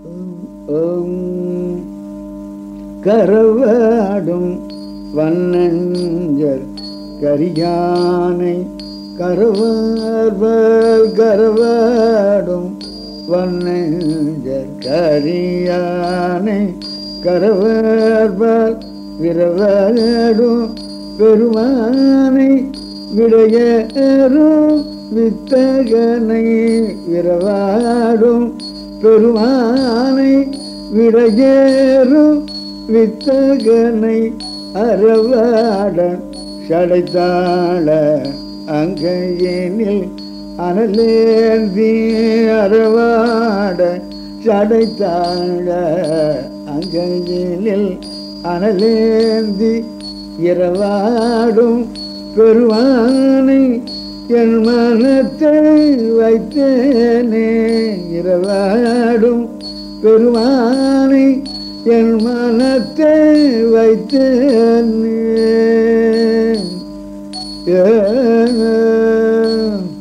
ஓம் கரவாடும் வண்ணஞ்சர் கரியானை கரவார்வல் கரவாடும் வண்ணஞ்சர் கரியானை கரவார்வல் விரவாடும் பெருமானை விடையேறும் வித்தகனை விரவாடும் பெருமானை விடையேறும் வித்தகனை அறவாட சடைத்தாள அங்கையேனில் அனலேந்தி அறவாட சடைத்தாழ அங்கையினில் அனலேந்தி இரவாடும் பெருவானை என் மனத்தை வைத்தேனே இரவாடும் பெருமானை என் மனத்தை வைத்தேனே ஏ